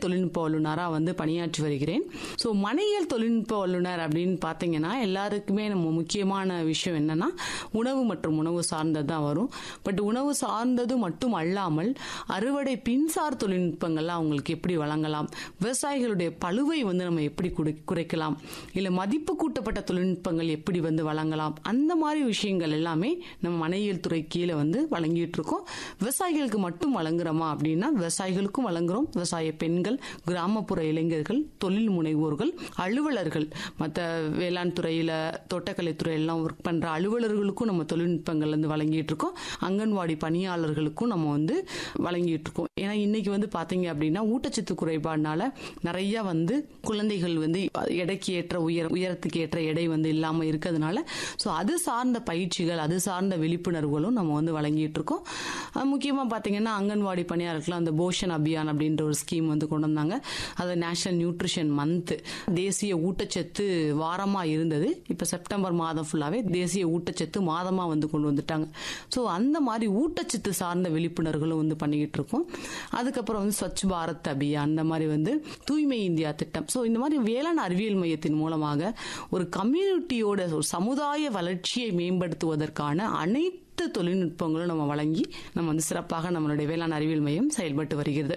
தொழில்நுட்ப வல்லுநராக வந்து பணியாற்றி வருகிறேன் ஸோ மனையியல் தொழில்நுட்ப வல்லுநர் அப்படின்னு பார்த்தீங்கன்னா எல்லாருக்குமே நம்ம முக்கியமான விஷயம் என்னன்னா உணவு மற்றும் உணவு சார்ந்தது தான் வரும் பட் உணவு சார்ந்தது மட்டும் அல்லாமல் அறுவடை பின்சார் தொழில்நுட்பங்கள்லாம் அவங்களுக்கு எப்படி வழங்கலாம் விவசாயிகளுடைய பழுவை வந்து நம்ம எப்படி குறை- குறைக்கலாம் இல்லை மதிப்பு கூட்டப்பட்ட தொழில்நுட்பங்கள் எப்படி வந்து வழங்கலாம் அந்த மாதிரி விஷயங்கள் எல்லாமே நம்ம மனையியல் துறை கீழே வந்து வழங்கிட்டு இருக்கோம் விவசாயிகளுக்கு மட்டும் வழங்குறோமா அப்படின்னா விவசாயிகளுக்கும் வழங்குறோம் விவசாய பெண்கள் கிராமப்புற இளைஞர்கள் தொழில் முனைவோர்கள் அலுவலர்கள் மற்ற வேளாண் துறையில தோட்டக்கலை துறையெல்லாம் ஒர்க் பண்ற அலுவலர்களுக்கும் நம்ம தொழில்நுட்பங்கள் வந்து வழங்கிட்டு இருக்கோம் அங்கன்வாடி பணியாளர்களுக்கும் நம்ம வந்து வழங்கிட்டு இருக்கோம் ஏன்னா இன்னைக்கு வந்து பாத்தீங்க அப்படின்னா ஊட்டச்சத்து குறைபாடுனால நிறைய வந்து குழந்தைகள் வந்து எடைக்கு ஏற்ற உயர உயரத்துக்கு ஏற்ற எடை வந்து இல்லாம இருக்கிறதுனால ஸோ அது சார்ந்த பயிற்சிகள் அது சார்ந்த விழிப்புணர்வுகளும் நம்ம வந்து வழங்கிட்டு இருக்கோம் அஹ் முக்கியமா பாத்தீங்கன்னா அங்கன்வாடி பணியாளர்களுக்கு அந்த போஷன் அபியான் அப்படின்ற ஒரு ஸ்கீம் வந்து கொண்டு வந்தாங்க அது நேஷனல் நியூட்ரிஷன் மந்த் தேசிய ஊட்டச்சத்து வாரமா இருந்தது இப்ப செப்டம்பர் மாதம் ஃபுல்லாவே தேசிய ஊட்டச்சத்து மாதமா வந்து கொண்டு வந்துட்டாங்க ஸோ அந்த மாதிரி ஊட்டச்சத்து சார்ந்த விழிப்புணர்வுகளும் வந்து பண்ணிக்கிட்டு இருக்கோம் அதுக்கப்புறம் வந்து ஸ்வச் பாரத் அபியான் அந்த மாதிரி வந்து தூய்மை இந்தியா திட்டம் ஸோ இந்த மாதிரி வேளாண் அறிவியல் மையத்தின் மூலமாக ஒரு கம்யூனிட்டியோட ஒரு சமுதாய வளர்ச்சியை மேம்படுத்துவதற்கான அனைத்து தொழில்நுட்பங்களும் நம்ம வழங்கி நம்ம வந்து சிறப்பாக நம்மளுடைய வேளாண் அறிவியல் மையம் செயல்பட்டு வருகிறது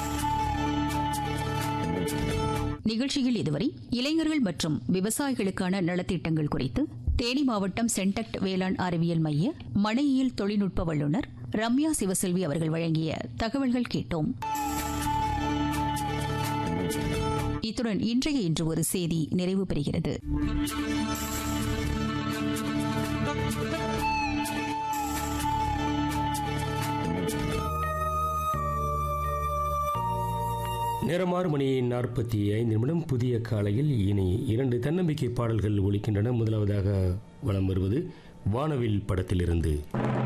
நிகழ்ச்சியில் இதுவரை இளைஞர்கள் மற்றும் விவசாயிகளுக்கான நலத்திட்டங்கள் குறித்து தேனி மாவட்டம் சென்டக்ட் வேளாண் அறிவியல் மைய மனையியல் தொழில்நுட்ப வல்லுநர் ரம்யா சிவசெல்வி அவர்கள் வழங்கிய தகவல்கள் கேட்டோம் இத்துடன் இன்றைய இன்று ஒரு செய்தி நிறைவு பெறுகிறது நேரம் ஆறு மணி நாற்பத்தி ஐந்து நிமிடம் புதிய காலையில் இனி இரண்டு தன்னம்பிக்கை பாடல்கள் ஒலிக்கின்றன முதலாவதாக வலம் வருவது வானவில் படத்திலிருந்து